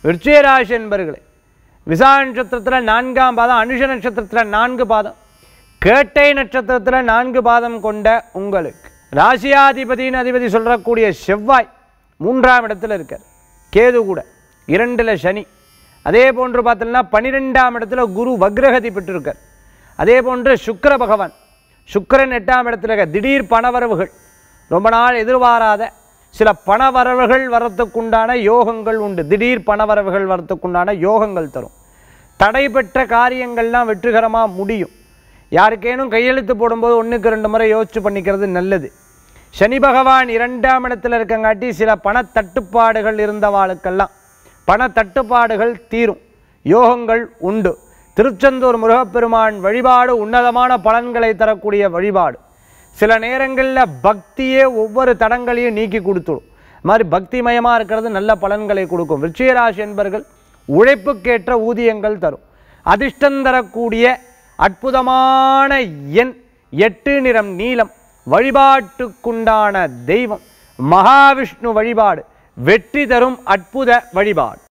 விருச்சிகராசி என்பர்களே விசா நட்சத்திரத்தில் நான்காம் பாதம் அனுஷ நட்சத்திரத்தில் நான்கு பாதம் கேட்டை நட்சத்திரத்தில் நான்கு பாதம் கொண்ட உங்களுக்கு ராசியாதிபதியின் அதிபதி சொல்லக்கூடிய செவ்வாய் மூன்றாம் இடத்துல இருக்கார் கேது கூட இரண்டில் சனி அதே போன்று பார்த்தோம்னா பன்னிரெண்டாம் இடத்துல குரு வக்ரகதி பெற்றிருக்கார் அதே போன்று சுக்கிர பகவான் சுக்கிரன் எட்டாம் இடத்துல இருக்க திடீர் பணவரவுகள் ரொம்ப நாள் எதிர்பாராத சில பணவரவுகள் வரத்துக்குண்டான யோகங்கள் உண்டு திடீர் பணவரவுகள் வரத்துக்குண்டான யோகங்கள் தரும் தடைபெற்ற காரியங்கள்லாம் வெற்றிகரமாக முடியும் யாருக்கேனும் கையெழுத்து போடும்போது ஒன்றுக்கு ரெண்டு முறை யோசிச்சு பண்ணிக்கிறது நல்லது சனி பகவான் இரண்டாம் இடத்துல இருக்கங்காட்டி சில பண தட்டுப்பாடுகள் இருந்தவாளுக்கெல்லாம் பண தட்டுப்பாடுகள் தீரும் யோகங்கள் உண்டு திருச்செந்தூர் முருகப்பெருமான் வழிபாடு உன்னதமான பலன்களை தரக்கூடிய வழிபாடு சில நேரங்களில் பக்தியே ஒவ்வொரு தடங்களையும் நீக்கி கொடுத்துடும் அது மாதிரி பக்திமயமாக இருக்கிறது நல்ல பலன்களை கொடுக்கும் விருச்சிகராசி என்பர்கள் உழைப்புக்கேற்ற ஊதியங்கள் தரும் அதிர்ஷ்டம் தரக்கூடிய அற்புதமான எண் எட்டு நிறம் நீலம் வழிபாட்டுக்குண்டான தெய்வம் மகாவிஷ்ணு வழிபாடு வெற்றி தரும் அற்புத வழிபாடு